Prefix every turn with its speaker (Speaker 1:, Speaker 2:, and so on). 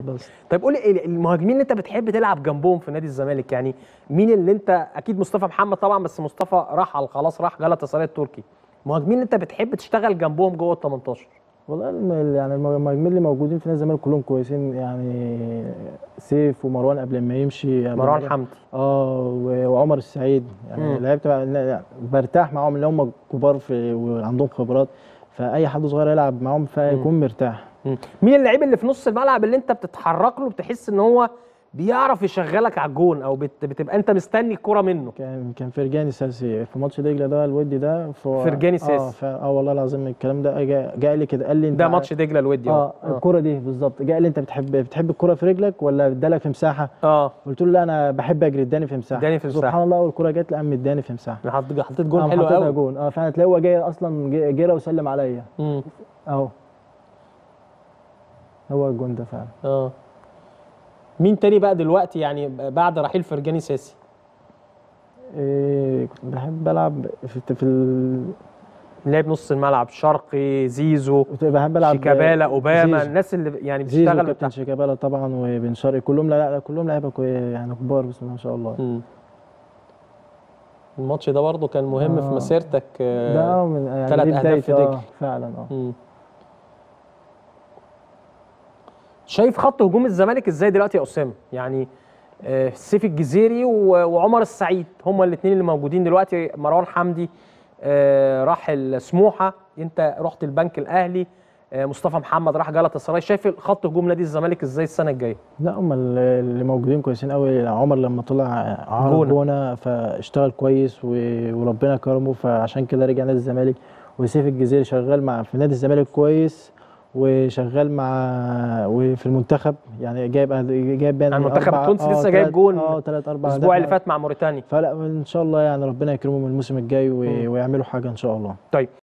Speaker 1: بس
Speaker 2: طيب قول لي إيه المهاجمين اللي انت بتحب تلعب جنبهم في نادي الزمالك يعني مين اللي انت اكيد مصطفى محمد طبعا بس مصطفى رحل خلاص راح جالاتا سراي التركي المهاجمين اللي انت بتحب تشتغل جنبهم جوه ال 18
Speaker 1: والله الم- يعني الم- المهاجمين اللي موجودين في نادي الزمالك كلهم كويسين يعني سيف ومروان قبل ما يمشي قبل
Speaker 2: مروان
Speaker 1: ما-
Speaker 2: حمدي
Speaker 1: اه و- وعمر السعيد
Speaker 2: مم.
Speaker 1: يعني لعبت مع يعني برتاح معاهم اللي هم كبار في وعندهم خبرات فاي حد صغير يلعب معاهم فيكون مرتاح
Speaker 2: مم. مين اللعيب اللي في نص الملعب اللي انت بتتحرك له بتحس ان هو بيعرف يشغلك على الجون او بت... بتبقى انت مستني الكرة منه
Speaker 1: كان كان فرجاني ساسي في ماتش دجله ده الودي ده ف-
Speaker 2: فرجاني
Speaker 1: اه
Speaker 2: ساسي.
Speaker 1: ف- اه والله العظيم الكلام ده جاء, جاء لي كده قال لي انت
Speaker 2: ده
Speaker 1: ع-
Speaker 2: ماتش دجله الودي
Speaker 1: اه الكرة دي بالظبط جاء لي انت بتحب بتحب الكرة في رجلك ولا ادالك في مساحة
Speaker 2: اه
Speaker 1: قلت له لا انا بحب اجري اداني في مساحة
Speaker 2: اداني في مساحة.
Speaker 1: سبحان الله والكرة جت لا قام اداني في مساحة
Speaker 2: حط- حطيت جون
Speaker 1: قام
Speaker 2: حلو
Speaker 1: حطيتها
Speaker 2: قوي
Speaker 1: جون اه فعلا تلاقيه هو جاي اصلا جه- جرى وسلم عليا
Speaker 2: مم.
Speaker 1: اهو هو الجون ده فعلا
Speaker 2: اه مين تاني بقى دلوقتي يعني بعد رحيل فرجاني ساسي
Speaker 1: إيه كنت بحب العب في, في ال...
Speaker 2: لعب نص الملعب شرقي زيزو
Speaker 1: كنت بحب العب
Speaker 2: شيكابالا اوباما
Speaker 1: زيزو.
Speaker 2: الناس اللي يعني
Speaker 1: زيزو
Speaker 2: بتشتغل
Speaker 1: كابتن شيكابالا طبعا وبن شرقي كلهم لا لا كلهم لعيبه كوي- يعني كبار بسم الله ما شاء الله
Speaker 2: مم. الماتش ده برضه كان مهم في
Speaker 1: آه.
Speaker 2: مسيرتك
Speaker 1: ده
Speaker 2: آه.
Speaker 1: آه من يعني
Speaker 2: تلات
Speaker 1: دي
Speaker 2: أهداف في
Speaker 1: بدايتي،
Speaker 2: دجلة.
Speaker 1: اه فعلا اه
Speaker 2: مم. شايف خط هجوم الزمالك ازاي دلوقتي يا اسامه يعني آه، سيف الجزيري و- وعمر السعيد هما الاثنين اللي موجودين دلوقتي مروان حمدي آه، راح سموحه انت رحت البنك الاهلي آه، مصطفى محمد راح جالاتا سراي شايف خط هجوم نادي الزمالك ازاي السنه الجايه
Speaker 1: لا هم اللي موجودين كويسين قوي عمر لما طلع عار
Speaker 2: جونة.
Speaker 1: جونه فاشتغل كويس و- وربنا كرمه فعشان كده رجع نادي الزمالك وسيف الجزيري شغال مع في نادي الزمالك كويس وشغال مع وفي المنتخب يعني جايب أهد- جايب يعني
Speaker 2: المنتخب
Speaker 1: أربع-
Speaker 2: التونسي
Speaker 1: آه،
Speaker 2: لسه جايب
Speaker 1: تلات-
Speaker 2: جون
Speaker 1: اه ثلاث اربع
Speaker 2: الاسبوع اللي
Speaker 1: أهداف.
Speaker 2: فات مع موريتانيا
Speaker 1: فلا ان شاء الله يعني ربنا يكرمهم الموسم الجاي و- ويعملوا حاجه ان شاء الله
Speaker 2: طيب